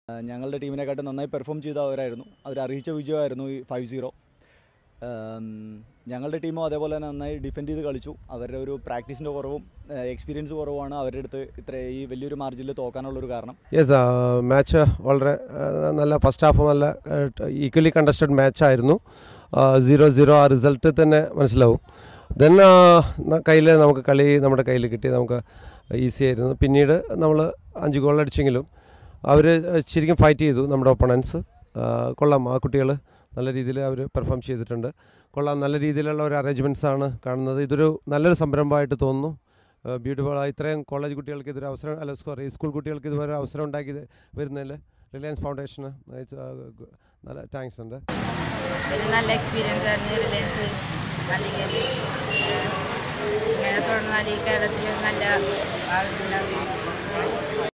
ഞങ്ങളുടെ ടീമിനെക്കാട്ടും നന്നായി പെർഫോം ചെയ്ത അവരായിരുന്നു അവർ അറിയിച്ച വിജയമായിരുന്നു ഈ ഫൈവ് സീറോ ഞങ്ങളുടെ ടീമും അതേപോലെ തന്നെ നന്നായി ഡിഫെൻഡ് ചെയ്ത് കളിച്ചു അവരുടെ ഒരു പ്രാക്ടീസിൻ്റെ കുറവും എക്സ്പീരിയൻസ് കുറവുമാണ് അവരുടെ അടുത്ത് ഇത്ര ഈ വലിയൊരു മാർജിനിൽ തോക്കാനുള്ളൊരു കാരണം യെസ് മാച്ച് വളരെ ആ, നല്ല ഫസ്റ്റ് ഹാഫ് നല്ല ഈക്വലി കണ്ടസ്റ്റഡ് മാച്ചായിരുന്നു സീറോ സീറോ ആ റിസൾട്ട് തന്നെ മനസ്സിലാവും ദെൻ കയ്യിൽ നമുക്ക് കളി നമ്മുടെ കയ്യിൽ കിട്ടി നമുക്ക് ഈസി ആയിരുന്നു പിന്നീട് നമ്മൾ അഞ്ച് ഗോൾ അടിച്ചെങ്കിലും അവർ ശരിക്കും ഫൈറ്റ് ചെയ്തു നമ്മുടെ ഒപ്പണൻസ് കൊള്ളാം ആ കുട്ടികൾ നല്ല രീതിയിൽ അവർ പെർഫോം ചെയ്തിട്ടുണ്ട് കൊള്ളാം നല്ല രീതിയിലുള്ള ഒരു അറേഞ്ച്മെൻറ്റ്സ് ആണ് കാണുന്നത് ഇതൊരു നല്ലൊരു സംരംഭമായിട്ട് തോന്നുന്നു ബ്യൂട്ടിഫുൾ ഇത്രയും കോളേജ് കുട്ടികൾക്ക് ഇതൊരു അവസരം അല്ല സോറി സ്കൂൾ കുട്ടികൾക്ക് ഇതുവരെ അവസരം ഉണ്ടാക്കി വരുന്നതിൽ റിലയൻസ് ഫൗണ്ടേഷന് ഇറ്റ്സ് നല്ല താങ്ക്സ് ഉണ്ട് ഒരു നല്ല എക്സ്പീരിയൻസ് ആയിരുന്നു റിലയൻസ് അല്ലെങ്കിൽ ഇങ്ങനെ തുടർന്നാൽ ഈ കേരളത്തിൽ നല്ല ആവശ്യമുണ്ടാകും